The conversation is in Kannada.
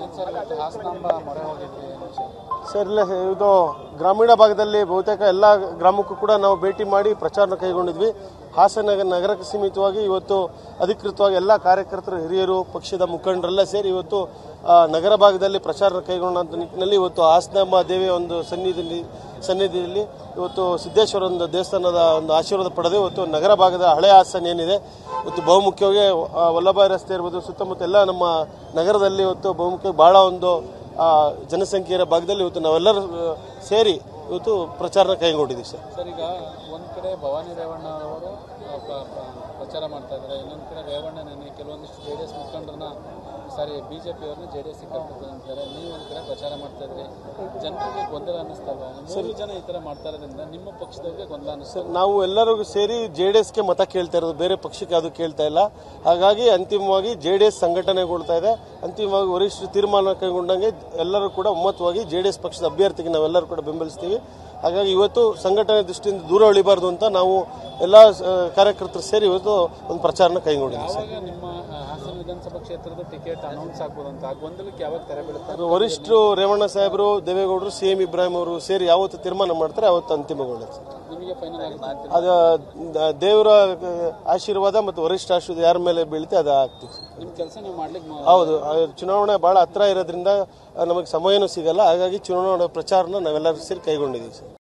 ಸರ್ ಇವತ್ತು ಹಾಸನಾಂಬ ಮೊರೆ ಹೋಗಿದ್ರಿ ಏನು ವಿಷಯ? ಸರ್ ಇಲ್ಲ ಸರ್, ಇದು ಗ್ರಾಮೀಣ ಭಾಗದಲ್ಲಿ ಬಹುತೇಕ ಎಲ್ಲ ಗ್ರಾಮಕ್ಕೂ ಕೂಡ ನಾವು ಭೇಟಿ ಮಾಡಿ ಪ್ರಚಾರ ಕೈಗೊಂಡಿದ್ವಿ ಹಾಸನ ನಗರಕ್ಕೆ ಸೀಮಿತವಾಗಿ ಇವತ್ತು ಅಧಿಕೃತವಾಗಿ ಎಲ್ಲ ಕಾರ್ಯಕರ್ತರು ಹಿರಿಯರು ಪಕ್ಷದ ಮುಖಂಡರೆಲ್ಲ ಸೇರಿ ಇವತ್ತು ಆ, ನಗರ ಭಾಗದಲ್ಲಿ ಪ್ರಚಾರ ಕೈಗೊಂಡಂತ ನಿಟ್ಟಿನಲ್ಲಿ ಇವತ್ತು ಹಾಸನಾಂಬ ದೇವಿಯ ಒಂದು ಸನ್ನಿಧಿ ಸನ್ನಿಧಿಯಲ್ಲಿ ಇವತ್ತು ಸಿದ್ದೇಶ್ವರ ಒಂದು ದೇವಸ್ಥಾನದ ಒಂದು ಆಶೀರ್ವಾದ ಪಡೆದು ಇವತ್ತು ನಗರ ಭಾಗದ ಹಳೆ ಹಾಸನ ಏನಿದೆ ಇವತ್ತು ಬಹುಮುಖ್ಯವಾಗಿ ಆ, ವಲ್ಲಭಾಯಿ ರಸ್ತೆ ಇರ್ಬೋದು ಸುತ್ತಮುತ್ತ ಎಲ್ಲ ನಮ್ಮ ನಗರದಲ್ಲಿ ಇವತ್ತು ಬಹುಮುಖ್ಯವಾಗಿ ಬಹಳ ಒಂದು ಆ, ಜನಸಂಖ್ಯೆಯ ಭಾಗದಲ್ಲಿ ಇವತ್ತು ನಾವೆಲ್ಲರೂ ಆ, ಸೇರಿ ಇವತ್ತು ಪ್ರಚಾರ ಕೈಗೊಂಡಿದ್ದೀವಿ ಸರ್ ಸರ್ ಈಗ ಒಂದ್ ಕಡೆ ಭವಾನಿ ರೇವಣ್ಣ ಅವರು ಆ, ಪ್ರ- ಪ್ರ- ಪ್ರಚಾರ ಮಾಡ್ತಾ ಇದ್ದಾರೆ ಇನ್ನೊಂದ್ ಕಡೆ ರೇವಣ್ಣ ನೆನೆ ಕೆಲವೊಂದಿಷ್ಟು ಜೆ ಡಿ ಎಸ್ ಮುಖಂಡರನ್ನ ಸಾರಿ ಬಿಜೆಪಿ ಅವ್ರನ್ನ ಜೆ ಡಿ ಎಸ್ ಕರ್ಕೊಂಡು ಅಂತಾರೆ ನೀವು ಒಂದ್ ಕಡೆ ಪ್ರಚಾರ ಮಾಡ್ತಾ ಇದ್ರಿ ಜನರಿಗೆ ಗೊಂದಲ ಅನ್ನಿಸ್ತಲ್ವಾ ಮೂರು ಜನ ಈ ತರ ಮಾಡ್ತಾ ಇರೋದ್ರಿಂದ ನಿಮ್ಮ ಪಕ್ಷದವ್ರಿಗೆ ಗೊಂದಲ ಅನ್ನಿಸ್ತದೆ ನಾವು ಎಲ್ಲರಿಗೂ ಸೇರಿ ಜೆ ಡಿ ಎಸ್ಗೆ ಮತ ಕೇಳ್ತಾ ಇರೋದು ಬೇರೆ ಪಕ್ಷಕ್ಕೆ ಅದು ಕೇಳ್ತಾ ಇಲ್ಲ ಹಾಗಾಗಿ ಅಂತಿಮವಾಗಿ ಜೆ ಡಿ ಎಸ್ ಸಂಘಟನೆಗೊಳ್ತಾ ಇದೆ ಅಂತಿಮವಾಗಿ ವರಿಷ್ಠ ತೀರ್ಮಾನ ಕೈಗೊಂಡಂಗೆ ಎಲ್ಲರೂ ಕೂಡ ಒಮ್ಮತವಾಗಿ ಜೆ ಡಿ ಎಸ್ ಪಕ್ಷದ ಅಭ್ಯರ್ಥಿಗೆ ನಾವೆಲ್ಲರೂ ಕೂಡ ಬೆಂಬಲಿಸ್ತೀವಿ ಹಾಗಾಗಿ ಇವತ್ತು ಸಂಘಟನೆ ದೃಷ್ಟಿಯಿಂದ ದೂರ ಉಳಿಬಾರ್ದು ಅಂತ ನಾವು ಎಲ್ಲ ಆ, ಕಾರ್ಯಕರ್ತರು ಸೇರಿ ಇವತ್ತು ಒಂದು ಪ್ರಚಾರನ ಕೈಗೊಂಡಿದ್ದೀವಿ ಸರ್ ಯಾವಾಗ ನಿಮ್ಮ ಆ, ಹಾಸನ ವಿಧಾನಸಭಾ ಕ್ಷೇತ್ರದ ಟಿಕೆಟ್ ಅನೌನ್ಸ್ ಆಗ್ಬೋದು ಅಂತ ಆ ಗೊಂದಲಕ್ಕೆ ಯಾವಾಗ ತೆರೆ ಬೀಳುತ್ತೆ ಅದು ವರಿಷ್ಠರು ರೇವಣ್ಣ ಸಾಹೇಬರು ದೇವೇಗೌಡರು ಸಿ ಎಂ ಇಬ್ರಾಹಿಂ ಅವರು ಸೇರಿ ಯಾವತ್ತು ತೀರ್ಮಾನ ಮಾಡ್ತಾರೆ ಅವತ್ತು ಅಂತಿಮಗೊಳ್ಳುತ್ತೆ ಸರ್ ನಿಮಗೆ ಫೈನಲ್ ಆಗುತ್ತೆ ಅದು ದ- ದೇವರ ಆಶೀರ್ವಾದ ಮತ್ತು ವರಿಷ್ಠ ಆಶೀರ್ವಾದ ಯಾರ ಮೇಲೆ ಬೀಳುತ್ತೆ ಅದು ಆಗ್ತೀವಿ ಸರ್. ನಿಮ್ ಕೆಲಸ ನೀವು ಮಾಡ್ಲಿಕ್ಕೆ ಮ- ಹೌದು ಆ, ಚುನಾವಣೆ ಬಹಳ ಹತ್ರ ಇರೋದ್ರಿಂದ ಆ, ನಮಗೆ ಸಮಯನೂ ಸಿಗಲ್ಲ ಹಾಗಾಗಿ ಚುನಾವಣಾ ಪ್ರಚಾರನ ನಾವೆಲ್ಲರೂ ಸೇರಿ ಕೈಗೊಂಡಿದ್ದೀವಿ ಸರ್